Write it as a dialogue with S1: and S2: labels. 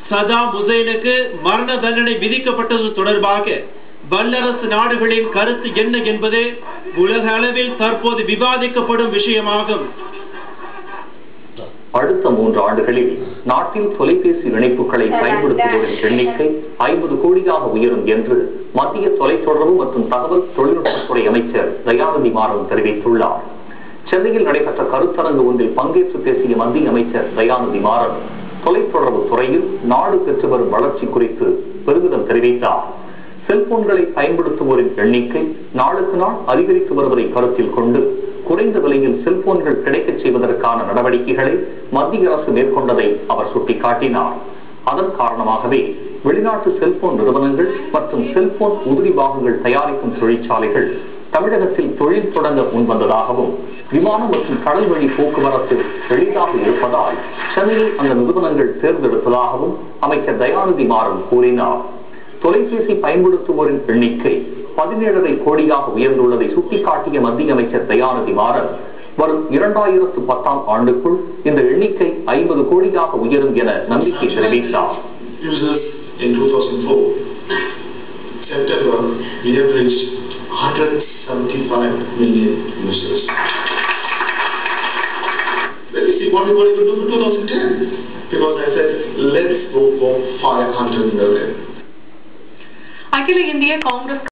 S1: Saddam ஹுசைனுக்கு மரண தண்டனை விதிக்கப்பட்டது தொடர்பாக வல்லரசு நாடுகளின் கருத்து என்ன என்பது உலக அளவில் தற்போது விவாதிக்கப்படும் விஷயமாகும்
S2: அடுத்த மூன்று ஆண்டுகளில் நாட்டில் தொலைபேசி இணைப்புகளை பயன்படுத்துவோரின் எண்ணிக்கை ஐம்பது கோடியாக உயரும் என்று மத்திய தொலைத்தொடர்பு மற்றும் தகவல் தொழில்நுட்பத்துறை அமைச்சர் தயாநிதி மாறன் தெரிவித்துள்ளார் சென்னையில் நடைபெற்ற கருத்தரங்கு ஒன்றில் பங்கேற்று பேசிய மத்திய அமைச்சர் தயாநிதி மாறன் தொலைத்தொடர்பு துறையில் நாடு பெற்று வரும் வளர்ச்சி குறித்து பெருமிதம் தெரிவித்தார் செல்போன்களை பயன்படுத்துவோரின் எண்ணிக்கை நாளுக்கு நாள் அதிகரித்து வருவதை கருத்தில் கொண்டு குறைந்த விலையில் செல்போன்கள் கிடைக்கச் செய்வதற்கான நடவடிக்கைகளை மத்திய அரசு மேற்கொண்டதை அவர் சுட்டிக்காட்டினார் அதன் காரணமாகவே வெளிநாட்டு செல்போன் நிறுவனங்கள் மற்றும் செல்போன் உதிரி பாகங்கள் தயாரிக்கும் தொழிற்சாலைகள் தமிழகத்தில் தொழில் தொடங்க முன்வந்ததாகவும் விமானம் மற்றும் கடல் வழி போக்குவரத்து எளிதாக இருப்பதால் சென்னையில் அந்த நிறுவனங்கள் தேர்ந்தெடுப்பதாகவும் அமைச்சர் தயாநிதி மாறன் கூறினார் தொலைபேசி பயன்படுத்துவோரின் எண்ணிக்கை பதினேழரை கோடியாக உயர்ந்துள்ளதை சுட்டிக்காட்டிய மத்திய அமைச்சர் தயாநிதி மாறன் வரும் இரண்டாயிரத்து பத்தாம் ஆண்டுக்குள் இந்த எண்ணிக்கை ஐம்பது கோடியாக உயரும் என நம்பிக்கை தெரிவித்தார்
S3: users in 2004. September, we have reached 175 million users. Let me see what we were able to do for 2010. Because I said, let's go for 500 million.
S4: அகில இந்திய காங்கிரஸ்